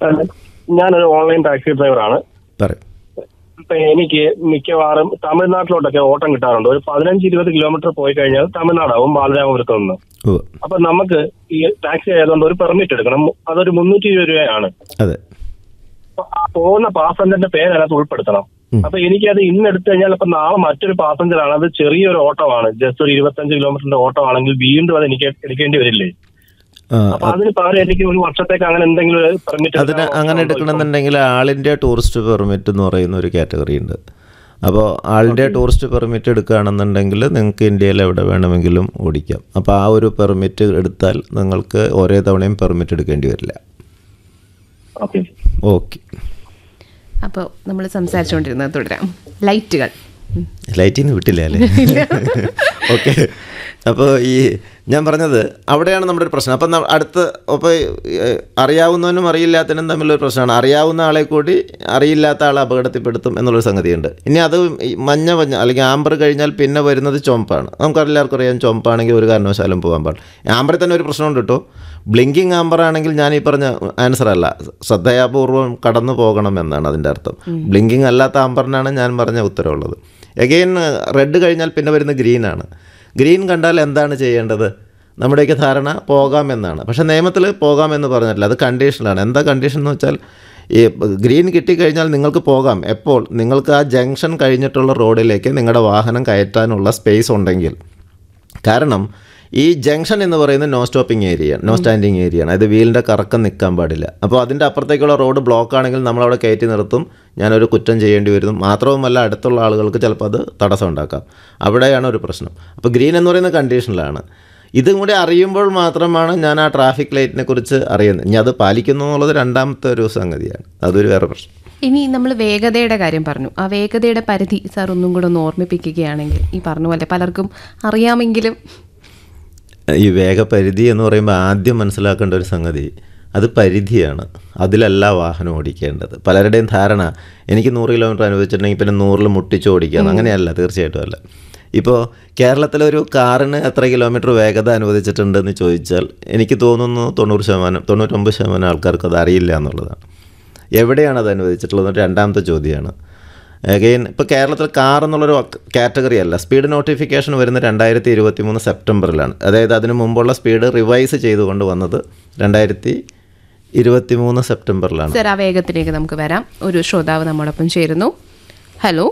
ഞാനൊരു online taxi ഡ്രൈവറാണ് പറയും ഇപ്പൊ എനിക്ക് മിക്കവാറും തമിഴ്നാട്ടിലോട്ടൊക്കെ ഓട്ടം കിട്ടാറുണ്ട് ഒരു പതിനഞ്ച് ഇരുപത് കിലോമീറ്റർ പോയി കഴിഞ്ഞാൽ തമിഴ്നാടാവും ബാലരാമപുരത്ത് നിന്ന് ഓ അപ്പൊ നമുക്ക് ഈ ടാക്സി ആയതുകൊണ്ട് ഒരു പെർമിറ്റ് എടുക്കണം അതൊരു മുന്നൂറ്റി ഇരുപത് രൂപയാണ് അതെ അപ്പൊ ആ പോകുന്ന പാസഞ്ചറിന്റെ പേര് അതിനകത്ത് ഉൾപ്പെടുത്തണം അപ്പൊ എനിക്കത് ഇന്ന് എടുത്തു കഴിഞ്ഞാൽ ഇപ്പൊ നാളെ മറ്റൊരു പാസഞ്ചർ ആണ് അത് ചെറിയൊരു ഓട്ടമാണ് ജസ്റ്റ് ഒരു ഇരുപത്തഞ്ച് കിലോമീറ്ററിന്റെ ഓട്ടം ആണെങ്കിൽ വീണ്ടും അത് എനിക്ക് എടുക്കേണ്ടി വരില്ലേ ആ, അപ്പൊ അതിന് പകരം എനിക്ക് ഒരു വർഷത്തേക്ക് അങ്ങനെ എന്തെങ്കിലും പെർമിറ്റ് അതിന് അങ്ങനെ എടുക്കണമെന്നുണ്ടെങ്കിൽ ആൾ ഇന്ത്യ ടൂറിസ്റ്റ് പെർമിറ്റ് എന്ന് പറയുന്ന ഒരു കാറ്റഗറി ഉണ്ട് അപ്പോൾ ആൾ ഇന്ത്യ ടൂറിസ്റ്റ് പെർമിറ്റ് എടുക്കുകയാണെന്നുണ്ടെങ്കിൽ നിങ്ങൾക്ക് ഇന്ത്യയിൽ എവിടെ വേണമെങ്കിലും ഓടിക്കാം അപ്പോൾ ആ ഒരു പെർമിറ്റ് എടുത്താൽ നിങ്ങൾക്ക് ഓരോ തവണയും പെർമിറ്റ് എടുക്കേണ്ടി വരില്ല ഓക്കെ ഓക്കെ അപ്പോൾ നമ്മൾ സംസാരിച്ചുകൊണ്ടിരുന്നത് തുടരാം ലൈറ്റുകൾ ഉം. ലൈറ്റിൽ നിന്ന് വിട്ടില്ല അല്ലേ ഓക്കെ അപ്പോൾ ഈ ഞാൻ പറഞ്ഞത് അവിടെയാണ് നമ്മുടെ ഒരു പ്രശ്നം അപ്പം ന- അടുത്ത് അപ്പോൾ അറിയാവുന്നവനും അറിയില്ലാത്തവനും തമ്മിലൊരു പ്രശ്നമാണ് അറിയാവുന്ന ആളെ കൂടി അറിയില്ലാത്ത ആളെ അപകടത്തിൽപ്പെടുത്തും എന്നുള്ളൊരു സംഗതിയുണ്ട് ഇനി അത് ഈ മഞ്ഞ മഞ്ഞ അല്ലെങ്കിൽ ആമ്പർ കഴിഞ്ഞാൽ പിന്നെ വരുന്നത് ചുമപ്പാണ് നമുക്ക് എല്ലാവർക്കും അറിയാം ചുമപ്പാണെങ്കിൽ ഒരു കാരണവശാലും പോകാൻ പാടില്ല ആമ്പറിൽ തന്നെ ഒരു പ്രശ്നമുണ്ട് കേട്ടോ ബ്ലിങ്കിങ് ആമ്പർ ആണെങ്കിൽ ഞാൻ ഈ പറഞ്ഞ ആൻസർ അല്ല ശ്രദ്ധയാപൂർവം കടന്നു പോകണം എന്നാണ് അതിൻ്റെ അർത്ഥം ബ്ലിങ്കിങ് അല്ലാത്ത ആമ്പറിനാണ് ഞാൻ പറഞ്ഞ ഉത്തരവുള്ളത് എഗെയിൻ റെഡ് കഴിഞ്ഞാൽ പിന്നെ വരുന്ന ഗ്രീനാണ് ഗ്രീൻ കണ്ടാൽ എന്താണ് ചെയ്യേണ്ടത് നമ്മുടെയൊക്കെ ധാരണ പോകാമെന്നാണ് പക്ഷേ നിയമത്തിൽ പോകാമെന്ന് പറഞ്ഞിട്ടില്ല അത് കണ്ടീഷനിലാണ് എന്താ കണ്ടീഷൻ എന്ന് വെച്ചാൽ ഈ ഗ്രീൻ കിട്ടിക്കഴിഞ്ഞാൽ നിങ്ങൾക്ക് പോകാം എപ്പോൾ നിങ്ങൾക്ക് ആ ജംഗ്ഷൻ കഴിഞ്ഞിട്ടുള്ള റോഡിലേക്ക് നിങ്ങളുടെ വാഹനം കയറ്റാനുള്ള സ്പേസ് ഉണ്ടെങ്കിൽ കാരണം ഈ ജംഗ്ഷൻ എന്ന് പറയുന്നത് no stopping area no standing area ആണ് അത് വീലിൻ്റെ കറക്കം നിൽക്കാൻ പാടില്ല അപ്പോൾ അതിൻ്റെ അപ്പുറത്തേക്കുള്ള റോഡ് ബ്ലോക്ക് ആണെങ്കിൽ നമ്മളവിടെ കയറ്റി നിർത്തും ഞാനൊരു കുറ്റം ചെയ്യേണ്ടി വരുന്നു മാത്രവുമല്ല അടുത്തുള്ള ആളുകൾക്ക് ചിലപ്പോൾ അത് തടസ്സം ഉണ്ടാക്കാം അവിടെയാണ് ഒരു പ്രശ്നം അപ്പോൾ ഗ്രീൻ എന്ന് പറയുന്ന കണ്ടീഷനിലാണ് ഇതും കൂടി അറിയുമ്പോൾ മാത്രമാണ് ഞാൻ ആ ട്രാഫിക് ലൈറ്റിനെ കുറിച്ച് അറിയുന്നത് ഇനി അത് പാലിക്കുന്നു എന്നുള്ളത് രണ്ടാമത്തെ ഒരു സംഗതിയാണ് അതൊരു വേറെ പ്രശ്നം ഇനി നമ്മൾ വേഗതയുടെ കാര്യം പറഞ്ഞു ആ വേഗതയുടെ പരിധി സാർ ഒന്നും കൂടെ ഒന്ന് ഓർമ്മിപ്പിക്കുകയാണെങ്കിൽ ഈ പറഞ്ഞ പോലെ പലർക്കും അറിയാമെങ്കിലും ഈ വേഗപരിധി എന്ന് പറയുമ്പോൾ ആദ്യം മനസ്സിലാക്കേണ്ട ഒരു സംഗതി അത് പരിധിയാണ് അതിലല്ല വാഹനം ഓടിക്കേണ്ടത് പലരുടെയും ധാരണ എനിക്ക് നൂറ് കിലോമീറ്റർ അനുവദിച്ചിട്ടുണ്ടെങ്കിൽ പിന്നെ നൂറിൽ മുട്ടിച്ച് ഓടിക്കാം അങ്ങനെയല്ല തീർച്ചയായിട്ടും അല്ല ഇപ്പോൾ കേരളത്തിലൊരു കാറിന് എത്ര കിലോമീറ്റർ വേഗത അനുവദിച്ചിട്ടുണ്ടെന്ന് ചോദിച്ചാൽ എനിക്ക് തോന്നുന്നു തൊണ്ണൂറ് ശതമാനം തൊണ്ണൂറ്റൊമ്പത് ശതമാനം ആൾക്കാർക്ക് അത് അറിയില്ല എന്നുള്ളതാണ് എവിടെയാണ് അത് അനുവദിച്ചിട്ടുള്ളത് എന്നൊരു രണ്ടാമത്തെ ചോദ്യമാണ് അഗെയിൻ ഇപ്പോൾ കേരളത്തിൽ കാർ എന്നുള്ളൊരു കാറ്റഗറി അല്ല സ്പീഡ് നോട്ടിഫിക്കേഷൻ വരുന്ന രണ്ടായിരത്തി ഇരുപത്തി മൂന്ന് സെപ്റ്റംബറിലാണ് അതായത് അതിന് മുമ്പുള്ള സ്പീഡ് റിവൈസ് ചെയ്തുകൊണ്ട് വന്നത് രണ്ടായിരത്തി ഇരുപത്തി മൂന്ന് സെപ്റ്റംബറിലാണ് സാർ ആ വേഗത്തിലേക്ക് നമുക്ക് വരാം ഒരു ശ്രോതാവ് നമ്മോടൊപ്പം ചേരുന്നു ഹലോ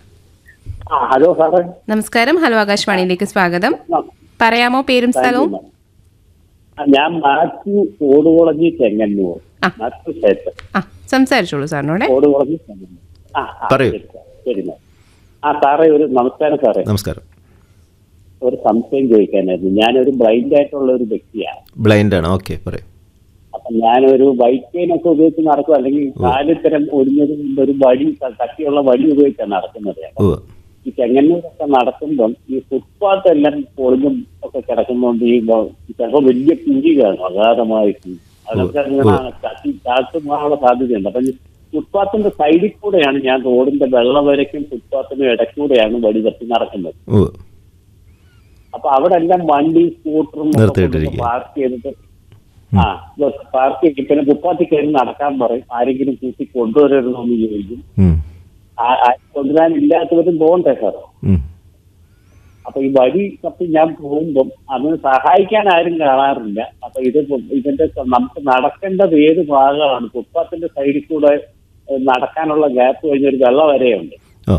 ആ ഹലോ സാറേ നമസ്കാരം ഹലോ ആകാശവാണിയിലേക്ക് സ്വാഗതം പറയാമോ പേരും സ്ഥലവും ആ, ഞാൻ മാത്യു ഓടുകുളഞ്ഞി ചെങ്ങന്നൂർ ആ. മാത്യു ക്ഷേത്രം ആ സംസാരിച്ചോളൂ സാറിനോടെ ഓടുകുളഞ്ഞി ചെങ്ങന്നൂർ ആ ആ, പറയൂ. ശരി, സാർ. ശരി മാം. ആ സാറേ ഒരു നമസ്കാരം സാറേ നമസ്കാരം ഒരു സംശയം ചോദിക്കാനായിരുന്നു ഞാനൊരു ബ്ലൈൻഡ് ആയിട്ടുള്ള ഒരു വ്യക്തിയാണ് ബ്ലൈൻഡാണ് ഓക്കെ പറയൂ അപ്പൊ ഞാനൊരു ബൈക്ക് ചെയിനൊക്കെ ഉപയോഗിച്ച് നടക്കും അല്ലെങ്കിൽ കാലിത്തരം ഒടിഞ്ഞത് കൊണ്ട് ഒരു വടി ക- കട്ടിയുള്ള വടി ഉപയോഗിച്ചാണ് നടക്കുന്നത് ഓ ഈ ചെങ്ങന്നൂരൊക്കെ നടക്കുമ്പം ഈ ഫുട്പാത്ത് എല്ലാം പൊളിഞ്ഞും ഒക്കെ കിടക്കുന്നതുകൊണ്ട് ഈ വ- ചിലപ്പോൾ വലിയ കുഴി കാണും അഗാധമായിട്ട് അതൊക്കെ ഇങ്ങനെ തട്ടി താഴ്ത്തുമാനുള്ള സാധ്യതയുണ്ട് അപ്പൊ ഈ ഫുട്പാത്തിന്റെ സൈഡിൽ കൂടെയാണ് ഞാൻ റോഡിന്റെ വെള്ളം വരയ്ക്കും ഫുട്പാത്തിനും ഇടയ്ക്കൂടെയാണ് വടി തട്ടി നടക്കുന്നത് ഓ അപ്പൊ അവിടെ എല്ലാം വണ്ടി സ്കൂട്ടറും നിർത്തിയിട്ടിരിക്കുക. പാർക്ക് ചെയ്തിട്ട് ആ പാർക്ക് ചെയ്യും പിന്നെ ഫുട്പാത്തിൽ കയറി നടക്കാൻ പറയും ആരെങ്കിലും കൂട്ടി കൊണ്ടുവരരുതെന്ന് ചോദിക്കും ഉം. ആ- ആ കൊണ്ടുവരാനില്ലാത്തവരും പോകണ്ടേ സാർ ഉം. അപ്പൊ ഈ വഴി തപ്പി ഞാൻ പോകുമ്പം അതിന് സഹായിക്കാൻ ആരും കാണാറില്ല അപ്പൊ ഇത് പൊ- ഇതിന്റെ സ- നമുക്ക് നടക്കേണ്ടത് ഏത് ഭാഗമാണ് ഫുട്പാത്തിന്റെ സൈഡിൽ കൂടെ ഏഹ്, നടക്കാനുള്ള ഗ്യാപ്പ് കഴിഞ്ഞൊരു വെള്ള വരയുണ്ട് ഓ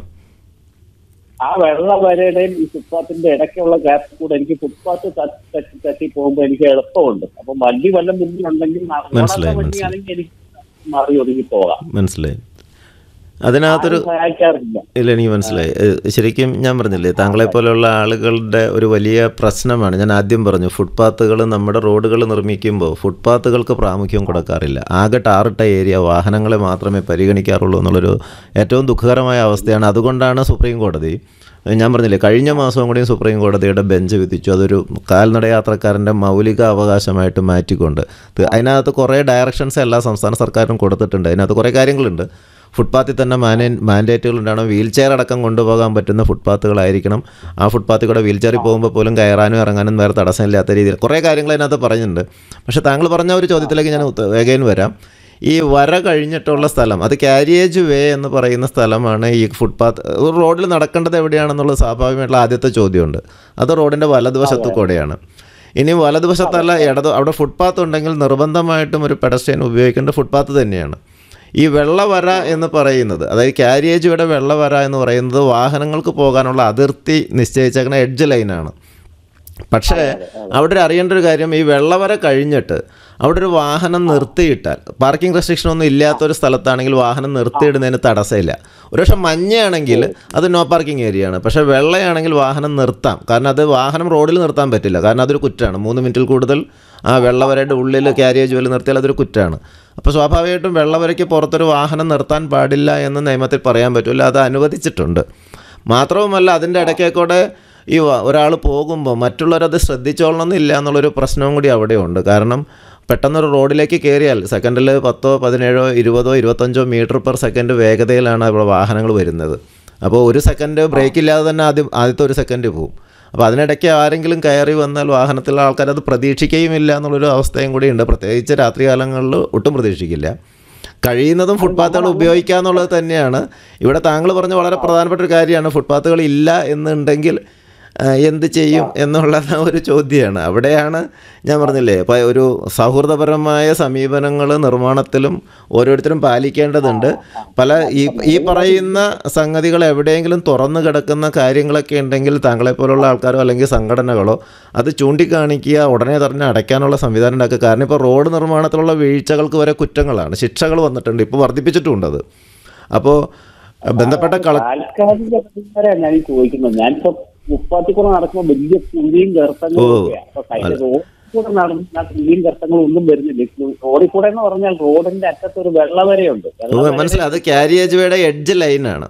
ആ വെള്ള വരയുടെയും ഈ ഫുട്പാത്തിന്റെ ഇടയ്ക്കുള്ള ഗ്യാപ്പ് കൂടെ എനിക്ക് ഫുട്പാത്ത് തട്ടി തട്ടി തട്ടി പോകുമ്പോൾ എനിക്ക് എളുപ്പമുണ്ട് അപ്പൊ വണ്ടി വല്ല മുന്നിലുണ്ടെങ്കിൽ ന- മനസ്സിലായി, ഓടാത്ത വണ്ടിയാണെങ്കിൽ എനിക്ക് മറി ഒതുങ്ങി പോകാം മനസ്സിലായി അതിനകത്തൊരു ആരും സഹായിക്കാറില്ല ഇല്ല എനിക്ക് മനസ്സിലായി ഏഹ് ശരിക്കും ഞാൻ പറഞ്ഞില്ലേ താങ്കളെ പോലെയുള്ള ആളുകളുടെ ഒരു വലിയ പ്രശ്നമാണ് ഞാൻ ആദ്യം പറഞ്ഞു ഫുട്പാത്തുകൾ നമ്മുടെ റോഡുകൾ നിർമ്മിക്കുമ്പോൾ ഫുട്പാത്തുകൾക്ക് പ്രാമുഖ്യം കൊടുക്കാറില്ല ആകെ ടാറിട്ട ഏരിയ വാഹനങ്ങളെ മാത്രമേ പരിഗണിക്കാറുള്ളൂ എന്നുള്ളൊരു ഏറ്റവും ദുഃഖകരമായ അവസ്ഥയാണ് അതുകൊണ്ടാണ് സുപ്രീം കോടതി ഏഹ് ഞാൻ പറഞ്ഞില്ലേ കഴിഞ്ഞ മാസവും കൂടിയും സുപ്രീം കോടതിയുടെ ബെഞ്ച് വിധിച്ചു അതൊരു കാൽനട യാത്രക്കാരൻ്റെ മൗലിക അവകാശമായിട്ട് മാറ്റിക്കൊണ്ട് ത് അതിനകത്ത് കുറേ ഡയറക്ഷൻസ് എല്ലാ സംസ്ഥാന സർക്കാരും കൊടുത്തിട്ടുണ്ട് അതിനകത്ത് കുറേ കാര്യങ്ങളുണ്ട് ഫുട്പാത്തിൽ തന്നെ മാനേ മാൻഡേറ്റുകൾ ഉണ്ടാവണം വീൽ ചെയർ അടക്കം കൊണ്ടുപോകാൻ പറ്റുന്ന ഫുട്പാത്തുകളായിരിക്കണം ആ ഫുട്പാത്തിൽ കൂടെ വീൽ ചെയറിൽ പോകുമ്പോൾ പോലും കയറാനും ഇറങ്ങാനും വേറെ തടസ്സമില്ലാത്ത രീതിയിൽ കുറേ കാര്യങ്ങൾ അതിനകത്ത് പറയുന്നുണ്ട് പക്ഷേ താങ്കൾ പറഞ്ഞ ഒരു ചോദ്യത്തിലേക്ക് ഞാൻ വേഗം വരാം ഈ വര കഴിഞ്ഞിട്ടുള്ള സ്ഥലം അത് കാരിയേജ് വേ എന്ന് പറയുന്ന സ്ഥലമാണ് ഈ ഫുട്പാത്ത് ഒരു റോഡിൽ നടക്കേണ്ടത് എവിടെയാണെന്നുള്ള സ്വാഭാവികമായിട്ടുള്ള ആദ്യത്തെ ചോദ്യമുണ്ട് അത് റോഡിൻ്റെ വലതുവശത്തു കൂടെയാണ് ഇനി വലതുവശത്തല്ല ഇടത് അവിടെ ഫുട്പാത്ത് ഉണ്ടെങ്കിൽ നിർബന്ധമായിട്ടും ഒരു പെഡസ്ട്രിയൻ ഉപയോഗിക്കേണ്ട ഫുട്പാത്ത് തന്നെയാണ് ഈ വെള്ളവര എന്ന് പറയുന്നത് അതായത് കാരിയേജ് വരെ വെള്ളവര എന്ന് പറയുന്നത് വാഹനങ്ങൾക്ക് പോകാനുള്ള അതിർത്തി നിശ്ചയിച്ചേക്കുന്ന എഡ്ജ് ലൈനാണ് പക്ഷേ അവിടെ ഒരു അറിയേണ്ട ഒരു കാര്യം ഈ വെള്ളവര കഴിഞ്ഞിട്ട് അവിടെ ഒരു വാഹനം നിർത്തിയിട്ടാൽ പാർക്കിംഗ് റെസ്ട്രിക്ഷൻ ഒന്നും ഇല്ലാത്തൊരു സ്ഥലത്താണെങ്കിൽ വാഹനം നിർത്തിയിടുന്നതിന് തടസ്സമില്ല ഒരു പക്ഷേ മഞ്ഞയാണെങ്കിൽ അത് നോ പാർക്കിംഗ് ഏരിയ ആണ് പക്ഷേ വെള്ളയാണെങ്കിൽ വാഹനം നിർത്താം കാരണം അത് വാഹനം റോഡിൽ നിർത്താൻ പറ്റില്ല കാരണം അതൊരു കുറ്റമാണ് മൂന്ന് മിനിറ്റിൽ കൂടുതൽ ആ വെള്ളവരയുടെ ഉള്ളിൽ കാരിയേജ് വല്ല നിർത്തിയാൽ അതൊരു കുറ്റമാണ് അപ്പോൾ സ്വാഭാവികമായിട്ടും വെള്ളവരയ്ക്ക് പുറത്തൊരു വാഹനം നിർത്താൻ പാടില്ല എന്ന് നിയമത്തിൽ പറയാൻ പറ്റില്ല അത് അനുവദിച്ചിട്ടുണ്ട് മാത്രവുമല്ല അതിൻ്റെ ഇടയ്ക്കേക്കൂടെ ഈ ഒരാൾ പോകുമ്പോൾ മറ്റുള്ളവരത് ശ്രദ്ധിച്ചോളണമെന്നില്ല എന്നുള്ളൊരു പ്രശ്നവും കൂടി അവിടെയുണ്ട് കാരണം പെട്ടെന്നൊരു റോഡിലേക്ക് കയറിയാൽ സെക്കൻഡിൽ പത്തോ പതിനേഴോ ഇരുപതോ ഇരുപത്തഞ്ചോ മീറ്റർ പെർ സെക്കൻഡ് വേഗതയിലാണ് ഇവിടെ വാഹനങ്ങൾ വരുന്നത് അപ്പോൾ ഒരു സെക്കൻഡ് ബ്രേക്ക് ഇല്ലാതെ തന്നെ ആദ്യം ആദ്യത്തെ ഒരു സെക്കൻഡ് പോകും അപ്പോൾ അതിനിടയ്ക്ക് ആരെങ്കിലും കയറി വന്നാൽ വാഹനത്തിലുള്ള ആൾക്കാർ അത് പ്രതീക്ഷിക്കുകയുമില്ല എന്നുള്ളൊരു അവസ്ഥയും കൂടി ഉണ്ട് പ്രത്യേകിച്ച് രാത്രികാലങ്ങളിൽ ഒട്ടും പ്രതീക്ഷിക്കില്ല കഴിയുന്നതും ഫുട്പാത്തുകൾ ഉപയോഗിക്കുക എന്നുള്ളത് തന്നെയാണ് ഇവിടെ താങ്കൾ പറഞ്ഞ വളരെ പ്രധാനപ്പെട്ട ഒരു കാര്യമാണ് ഫുട്പാത്തുകൾ ഇല്ല എന്നുണ്ടെങ്കിൽ ആ, എന്ത് ചെയ്യും എന്നുള്ള ഒരു ചോദ്യമാണ് അവിടെയാണ് ഞാൻ പറഞ്ഞില്ലേ ഇപ്പോൾ ഒരു സൗഹൃദപരമായ സമീപനങ്ങൾ നിർമ്മാണത്തിലും ഓരോരുത്തരും പാലിക്കേണ്ടതുണ്ട് പല ഈ ഈ പറയുന്ന സംഗതികൾ എവിടെയെങ്കിലും തുറന്നു കിടക്കുന്ന കാര്യങ്ങളൊക്കെ ഉണ്ടെങ്കിൽ താങ്കളെപ്പോലുള്ള ആൾക്കാരോ അല്ലെങ്കിൽ സംഘടനകളോ അത് ചൂണ്ടിക്കാണിക്കുക ഉടനെ തന്നെ അടയ്ക്കാനുള്ള സംവിധാനം ഉണ്ടാക്കുക കാരണം ഇപ്പോൾ റോഡ് നിർമ്മാണത്തിലുള്ള വീഴ്ചകൾക്ക് വരെ കുറ്റങ്ങളാണ് ശിക്ഷകൾ വന്നിട്ടുണ്ട് ഇപ്പോൾ വർദ്ധിപ്പിച്ചിട്ടുമുണ്ട് അത് അപ്പോൾ ബന്ധപ്പെട്ട കള താൽക്കാലിക പരിഹാരമാണ് ഞാൻ ഈ ചോദിക്കുന്നത് ഞാനിപ്പോ മുപ്പാത്തിക്കുറ നടക്കുമ്പോൾ വലിയ കുഴിയും ഗർത്തങ്ങളും ഓ, ഒക്കെയാ. അപ്പൊ കഴിഞ്ഞ റോഡിൽ കൂടെ നടന്ന കുഴിയും ഗർത്തങ്ങളും ഒന്നും വരുന്നില്ല റോഡിൽ കൂടെ എന്ന് പറഞ്ഞാൽ റോഡിന്റെ അറ്റത്ത് ഒരു വെള്ളവരയുണ്ട് ഓ, വെള്ളവര മനസ്സിലായി അത് കാരിയേജ് വേയുടെ എഡ്ജ് ലൈനാണ്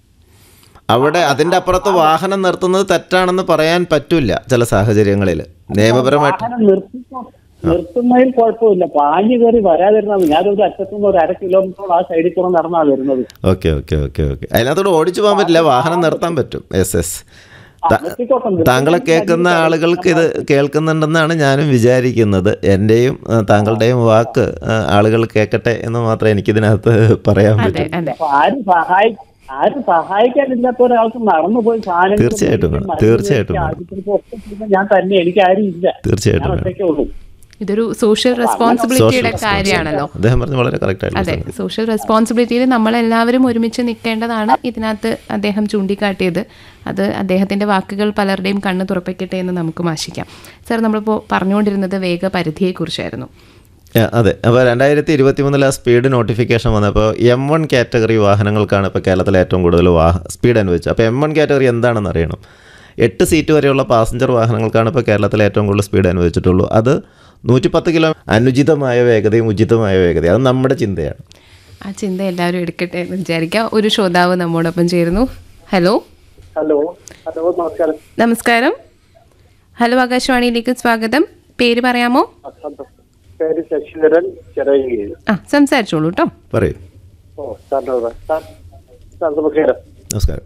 അവിടെ അതിൻ്റെ അപ്പുറത്ത് വാഹനം നിർത്തുന്നത് തെറ്റാണെന്ന് പറയാൻ പറ്റില്ല ചില സാഹചര്യങ്ങളിൽ നിയമപരമായിട്ട് വാഹനം നിർത്തിക്കോ നിർത്തുന്നതിൽ കുഴപ്പമില്ല പാഞ്ഞു കയറി വരാതിരുന്നത് ഞാനൊരു അറ്റത്തുനിന്ന് ഒരു അര കിലോമീറ്ററോളം ആ സൈഡിൽ കൂടെ നടന്നാ വരുന്നത് ഓക്കെ ഓക്കെ ഓക്കെ ഓക്കെ അതിനകത്തോട് ഓടിച്ചു പോകാൻ പറ്റില്ല വാഹനം നിർത്താൻ പറ്റും എസ് എസ് ആ, നിർത്തിക്കോട്ടെ, നിർത്തി. താങ്കളെ കേൾക്കുന്ന ആളുകൾക്ക് ഇത് കേൾക്കുന്നുണ്ടെന്നാണ് ഞാനും വിചാരിക്കുന്നത് എൻ്റെയും ആ, താങ്കളുടെയും വാക്ക് ആ, ആളുകൾ കേൾക്കട്ടെ എന്ന് മാത്രമേ എനിക്കിതിനകത്ത് പറയാൻ അതെ പറ്റൂ അതെ അപ്പൊ ആരും സഹായി ആരും സഹായിക്കാനില്ലാത്ത ഒരാൾക്ക് നടന്നു പോയി സാധനങ്ങൾ തീർച്ചയായിട്ടും മേടിച്ച് വേണം, മരുന്ന് തീർച്ചയായിട്ടും മേടിച്ച് വേണം. ആശുപത്രിയിൽ ഒക്കെ ചെയ്യുന്ന ഞാൻ തന്നെ എനിക്ക് ആരും ഇല്ല ഞാൻ തീർച്ചയായിട്ടും വേണം. ഒറ്റയ്ക്കേ ഉള്ളൂ ഇതൊരു സോഷ്യൽ റെസ്പോൺസിബിലിറ്റിയുടെ Social കാര്യമാണല്ലോ അദ്ദേഹം പറഞ്ഞ വളരെ കറക്റ്റ് അതെ ആയിട്ടുള്ള സോഷ്യൽ റെസ്പോൺസിബിലിറ്റിയിൽ നമ്മളെല്ലാവരും ഒരുമിച്ച് നിൽക്കേണ്ടതാണ് ഇതിനകത്ത് അദ്ദേഹം ചൂണ്ടിക്കാട്ടിയത് അത് അദ്ദേഹത്തിൻ്റെ വാക്കുകൾ പലരുടെയും കണ്ണ് തുറപ്പിക്കട്ടെ എന്ന് നമുക്കും ആശിക്കാം സാർ നമ്മളിപ്പോൾ പറഞ്ഞുകൊണ്ടിരുന്നത് വേഗപരിധിയെക്കുറിച്ചായിരുന്നു ആ, അതെ അപ്പോൾ രണ്ടായിരത്തി ഇരുപത്തി മൂന്നിൽ ആ സ്പീഡ് നോട്ടിഫിക്കേഷൻ വന്നപ്പോൾ എം വൺ കാറ്റഗറി വാഹനങ്ങൾക്കാണ് ഇപ്പോൾ കേരളത്തിൽ ഏറ്റവും കൂടുതൽ വാഹ സ്പീഡ് അനുവദിച്ചത് അപ്പോൾ എം വൺ കാറ്റഗറി എന്താണെന്ന് അറിയണം എട്ട് സീറ്റ് വരെയുള്ള പാസഞ്ചർ വാഹനങ്ങൾക്കാണ് ഇപ്പോൾ കേരളത്തിൽ ഏറ്റവും കൂടുതൽ സ്പീഡ് അനുവദിച്ചിട്ടുള്ളൂ അത് നൂറ്റിപ്പത്ത് കിലോ അനുചിതമായ വേഗതയും ഉചിതമായ വേഗതയും അത് നമ്മുടെ ചിന്തയാണ് ആ ചിന്ത എല്ലാവരും എടുക്കട്ടെ എന്ന് വിചാരിക്കാം ഒരു ശ്രോതാവ് നമ്മോടൊപ്പം ചേരുന്നു ഹലോ ഹലോ ഹലോ നമസ്കാരം നമസ്കാരം ഹലോ ആകാശവാണിയിലേക്ക് സ്വാഗതം പേര് പറയാമോ പേര് ശശിധരൻ ചെറിയ ആ സംസാരിച്ചോളൂ കേട്ടോ പറയൂ ഓ സാറിനോട് സാർ സാർ നമസ്കാരം നമസ്കാരം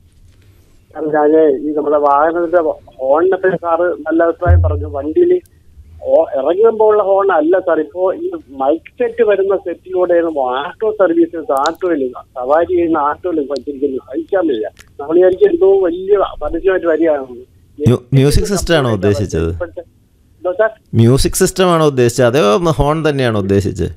സാർ ഞാൻ ഈ നമ്മുടെ വാഹനത്തിന്റെ ഹോണിനെ പറ്റി സാറ് നല്ല അഭിപ്രായം പറഞ്ഞു വണ്ടിയിൽ ഇറങ്ങുമ്പോൾ ഉള്ള ഹോൺ അല്ല സാർ ഇപ്പോ ഈ മൈക്ക് സെറ്റ് വരുന്ന സെറ്റിലൂടെയാണ് ആട്ടോ സർവീസസ് ആട്ടോയിൽ സവാരി ചെയ്യുന്ന ആട്ടോയിൽ വച്ചിരിക്കുന്നത് സഹിക്കാൻ വയ്യ നമ്മൾ വിചാരിക്കും എന്തോ വലിയ പരസ്യമായിട്ട് വരികയാണ് മ്യൂ- മ്യൂസിക് സിസ്റ്റമാണോ ഉദ്ദേശിച്ചത് ഇപ്പോഴത്തെ- എന്തോ സാർ മ്യൂസിക് സിസ്റ്റമാണോ ഉദ്ദേശിച്ചത് അതോ ഹോൺ തന്നെയാണോ ഉദ്ദേശിച്ചത്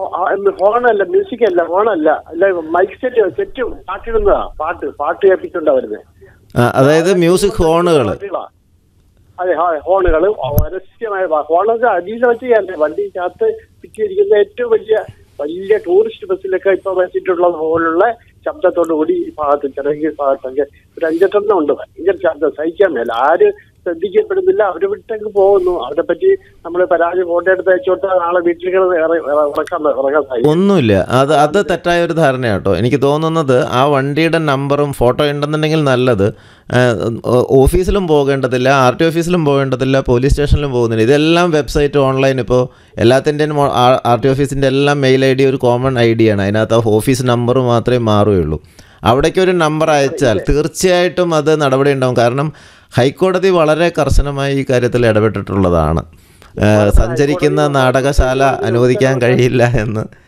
ഹോണല്ല മ്യൂസിക് അല്ല ഹോണല്ല അല്ല മൈക്ക് സെറ്റ് സെറ്റ് പാട്ടിടുന്നതാ പാട്ട് പാട്ട് കേൾപ്പിച്ചുണ്ടാ വരുന്നത് ആ, അതായത് മ്യൂസിക് ഹോണുകൾ പാട്ടുകളാ. അതെ ഹാ ഹോണുകൾ പരസ്യമായ ഹോണൊക്കെ അടിയിൽ വെച്ച് വണ്ടിക്കകത്ത് പിറ്റിയിരിക്കുന്ന ഏറ്റവും വലിയ വലിയ ടൂറിസ്റ്റ് ബസ്സിലൊക്കെ ഇപ്പൊ വെച്ചിട്ടുള്ളത് പോലുള്ള ശബ്ദത്തോടു കൂടി ഈ ഭാഗത്ത് ചെറിയ ഭാഗത്തൊക്കെ ഒരു അഞ്ചെട്ടെണ്ണം ഉണ്ട് ഭയങ്കര ശബ്ദം സഹിക്കാൻ മേല ആര് ശ്രദ്ധിക്കപ്പെടുന്നില്ല അവര് വിട്ടങ്ങ് പോകുന്നു അവരെ പറ്റി നമ്മൾ പരാതി ഫോട്ടോ എടുത്ത് അയച്ചോട്ട് നാളെ വീട്ടിലേക്ക് ഇറക്കാൻ ഇറങ്ങാൻ സാധിക്കും ഒന്നുമില്ല അത് അത് തെറ്റായ ഒരു ധാരണയാണ് കേട്ടോ എനിക്ക് തോന്നുന്നത് ആ വണ്ടിയുടെ നമ്പറും ഫോട്ടോ ഉണ്ടെന്നുണ്ടെങ്കിൽ നല്ലത് ആ, ഓഫീസിലും പോകേണ്ടതില്ല ആർ ടി ഓഫീസിലും പോകേണ്ടതില്ല പോലീസ് സ്റ്റേഷനിലും പോകുന്നില്ല ഇതെല്ലാം വെബ്സൈറ്റ് ഓൺലൈൻ ഇപ്പോൾ എല്ലാത്തിൻ്റെയും ആർ ടി ഓഫീസിൻ്റെ എല്ലാം മെയിൽ ഐ ഡി ഒരു കോമൺ ഐ ഡി ആണ് അതിനകത്ത് ആ ഓഫീസ് നമ്പർ മാത്രമേ മാറുകയുള്ളൂ അവിടേക്ക് ഒരു നമ്പർ അയച്ചാൽ തീർച്ചയായിട്ടും അത് നടപടി ഉണ്ടാവും കാരണം ഹൈക്കോടതി വളരെ കർശനമായി ഈ കാര്യത്തിൽ ഇടപെട്ടിട്ടുള്ളതാണ് ഏഹ് സഞ്ചരിക്കുന്ന നാടകശാല അനുവദിക്കാൻ കഴിയില്ല എന്ന്